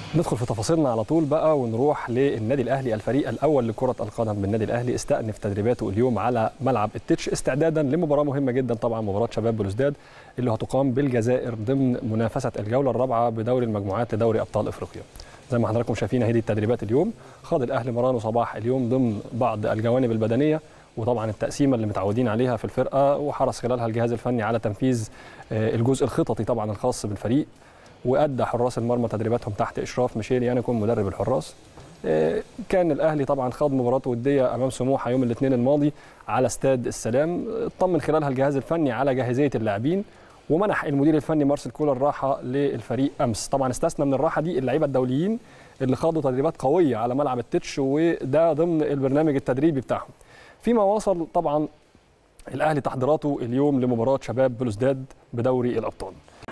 ندخل في تفاصيلنا على طول بقى ونروح للنادي الاهلي الفريق الاول لكره القدم بالنادي الاهلي استأنف تدريباته اليوم على ملعب التتش استعدادا لمباراه مهمه جدا طبعا مباراه شباب بلوزداد اللي هتقام بالجزائر ضمن منافسه الجوله الرابعه بدوري المجموعات لدوري ابطال افريقيا زي ما حضراتكم شايفين هذه التدريبات اليوم خاض الاهلي مران صباح اليوم ضمن بعض الجوانب البدنيه وطبعا التقسيمه اللي متعودين عليها في الفرقه وحرص خلالها الجهاز الفني على تنفيذ الجزء الخططي طبعا الخاص بالفريق وادى حراس المرمى تدريباتهم تحت اشراف ميشيل يانكون مدرب الحراس كان الاهلي طبعا خاض مباراه وديه امام سموحه يوم الاثنين الماضي على استاد السلام اطمن خلالها الجهاز الفني على جاهزيه اللاعبين ومنح المدير الفني مارسيل كولر راحه للفريق امس طبعا استثنى من الراحه دي اللعيبه الدوليين اللي خاضوا تدريبات قويه على ملعب التتش وده ضمن البرنامج التدريبي بتاعهم فيما وصل طبعا الاهلي تحضيراته اليوم لمباراه شباب بلوزداد بدوري الابطال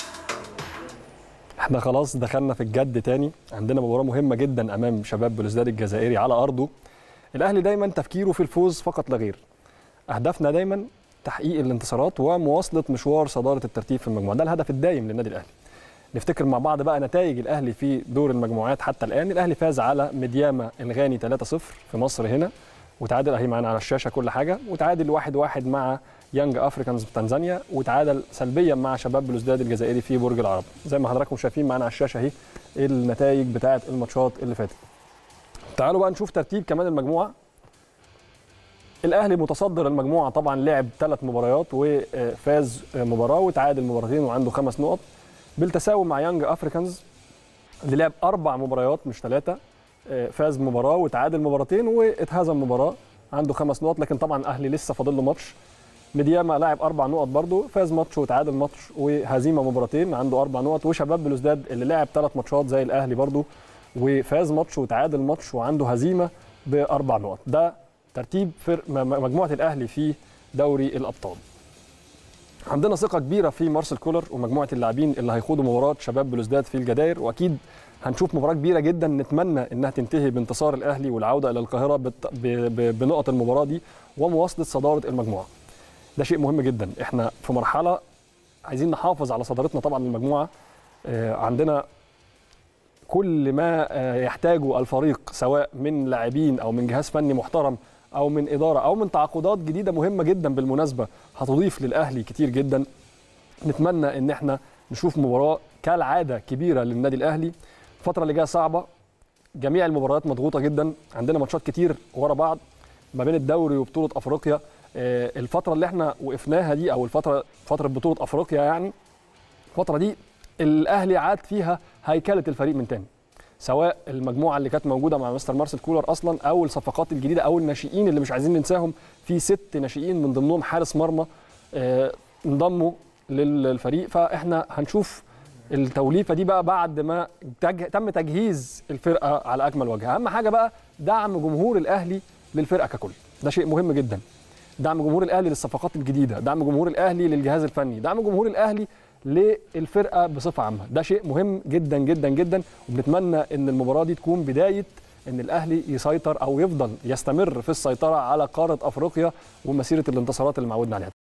احنا خلاص دخلنا في الجد تاني عندنا مباراه مهمه جدا امام شباب بلوزداد الجزائري على ارضه الاهلي دايما تفكيره في الفوز فقط لا غير اهدافنا دايما تحقيق الانتصارات ومواصله مشوار صداره الترتيب في المجموعه ده الهدف الدايم للنادي الاهلي نفتكر مع بعض بقى نتائج الاهلي في دور المجموعات حتى الان الاهلي فاز على مدياما الغاني 3-0 في مصر هنا وتعادل اهي معانا على الشاشه كل حاجه وتعادل 1-1 واحد واحد مع يانج افريكانز في تنزانيا وتعادل سلبيا مع شباب بلوزداد الجزائري في برج العرب زي ما حضراتكم شايفين معانا على الشاشه اهي النتائج بتاعه الماتشات اللي فاتت تعالوا بقى نشوف ترتيب كمان المجموعه الاهلي متصدر المجموعه طبعا لعب ثلاث مباريات وفاز مباراه وتعادل مباراتين وعنده خمس نقط بالتساوي مع يانج افريكانز اللي لعب اربع مباريات مش ثلاثه فاز مباراه وتعادل مباراتين واتهزم مباراه عنده خمس نقط لكن طبعا الاهلي لسه فاضل له ماتش ميدياما لاعب اربع نقط برضه فاز ماتش وتعادل ماتش وهزيمه مباراتين عنده اربع نقط وشباب بلوزداد اللي لعب ثلاث ماتشات زي الاهلي برضه وفاز ماتش وتعادل ماتش وعنده هزيمه باربع نقط ده ترتيب فرق مجموعه الاهلي في دوري الابطال عندنا ثقه كبيره في مارسيل كولر ومجموعه اللاعبين اللي هيخوضوا مباراه شباب بلوزداد في الجزائر واكيد هنشوف مباراه كبيره جدا نتمنى انها تنتهي بانتصار الاهلي والعوده الى القاهره بنقط المباراه دي ومواصله صداره المجموعه ده شيء مهم جدا احنا في مرحله عايزين نحافظ على صدارتنا طبعا للمجموعه عندنا كل ما يحتاجه الفريق سواء من لاعبين او من جهاز فني محترم او من اداره او من تعاقدات جديده مهمه جدا بالمناسبه هتضيف للاهلي كتير جدا نتمنى ان احنا نشوف مباراه كالعاده كبيره للنادي الاهلي الفتره اللي جايه صعبه جميع المباريات مضغوطه جدا عندنا ماتشات كتير ورا بعض ما بين الدوري وبطوله افريقيا الفتره اللي احنا وقفناها دي او الفتره فتره بطوله افريقيا يعني الفتره دي الاهلي عاد فيها هيكله الفريق من تاني سواء المجموعه اللي كانت موجوده مع مستر مارسيل كولر اصلا او الصفقات الجديده او الناشئين اللي مش عايزين ننساهم في ست ناشئين من ضمنهم حارس مرمى انضموا للفريق فاحنا هنشوف التوليفه دي بقى بعد ما تج... تم تجهيز الفرقه على اكمل وجه اهم حاجه بقى دعم جمهور الاهلي للفرقه ككل ده شيء مهم جدا دعم جمهور الاهلي للصفقات الجديده دعم جمهور الاهلي للجهاز الفني دعم جمهور الاهلي للفرقه بصفه عامه ده شيء مهم جدا جدا جدا وبنتمنى ان المباراه دي تكون بدايه ان الاهلي يسيطر او يفضل يستمر في السيطره على قاره افريقيا ومسيره الانتصارات اللي معودنا عليها